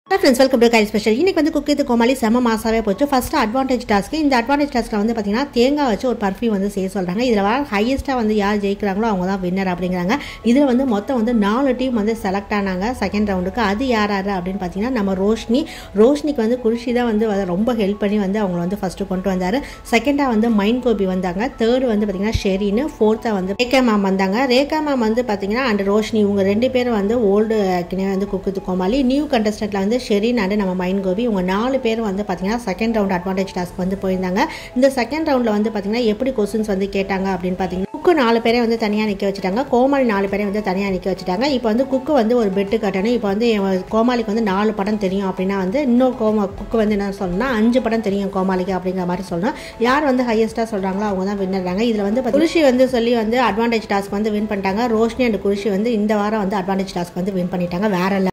friends welcome to கை special இன்னைக்கு வந்து குக்கித்து கோமாளி செம மாசாவே போச்சு ஃபர்ஸ்ட் அட்வான்டேஜ் டாஸ்க் இந்த அட்வான்டேஜ் டாஸ்க்கில் வந்து பார்த்தீங்கன்னா தேங்காய் வச்சு ஒரு பர்ஃப்யூம் வந்து செய்ய சொல்கிறாங்க இதில் வர ஹையஸ்ட்டாக வந்து யார் ஜெயிக்கிறாங்களோ அவங்க தான் வின்னர் அப்படிங்கிறாங்க இதில் வந்து மொத்தம் வந்து நாலு டீம் வந்து செலக்ட் ஆனாங்க செகண்ட் ரவுண்டுக்கு அது யார் யார் அப்படின்னு பார்த்தீங்கன்னா நம்ம ரோஷினி ரோஷினிக்கு வந்து குருஷி தான் வந்து அதை ரொம்ப ஹெல்ப் பண்ணி வந்து அவங்க வந்து ஃபஸ்ட்டு கொண்டு வந்தார் செகண்டாக வந்து மைண்ட் கோபி வந்தாங்க தேர்டு வந்து பார்த்தீங்கன்னா ஷெரின்னு ஃபோர்த்தாக வந்து ரேகா மேம் வந்தாங்க ரேகா மேம் வந்து பார்த்தீங்கன்னா அண்ட் ரோஷினி இவங்க ரெண்டு பேரும் வந்து ஓல்டு ஏற்கனவே வந்து குக்குத்து கோமாளி நியூ கண்டஸ்டன்ட்ல வந்து ஷெரின் அண்ட் நம்ம மைண்ட் கோபி இவங்க நாலு பேர் வந்து பார்த்தீங்கன்னா செகண்ட் ரவுண்ட் அட்வான்டேஜ் டாஸ்க் வந்து போயிருந்தாங்க இந்த செகண்ட் ரவுண்டில் வந்து பார்த்தீங்கன்னா எப்படி கொஸ்டின்ஸ் வந்து கேட்டாங்க அப்படின்னு பார்த்தீங்கன்னா குக்கு நாலு பேரை வந்து தனியாக நிற்க வச்சுட்டாங்க கோமாளி நாலு பேரை வந்து தனியாக நிற்க வச்சுட்டாங்க இப்போ வந்து குக்கு வந்து ஒரு பெட்டு கட்டணும் இப்போ வந்து இவன் கோமாளிக்கு வந்து நாலு படம் தெரியும் அப்படின்னா வந்து இன்னும் கோமா குக்கு வந்து என்ன சொல்லணும்னா அஞ்சு படம் தெரியும் கோமாளிக்கு அப்படிங்கிற மாதிரி சொல்லணும் யார் வந்து ஹையஸ்ட்டாக சொல்கிறாங்களோ அவங்க தான் வின்னுறாங்க இதில் வந்து குருஷி வந்து சொல்லி வந்து அட்வான்டேஜ் டாஸ்க் வந்து வின் பண்ணிட்டாங்க ரோஷினி அண்ட் குருஷி வந்து இந்த வாரம் வந்து அட்வான்டேஜ் டாஸ்க் வந்து வின் பண்ணிட்டாங்க வேற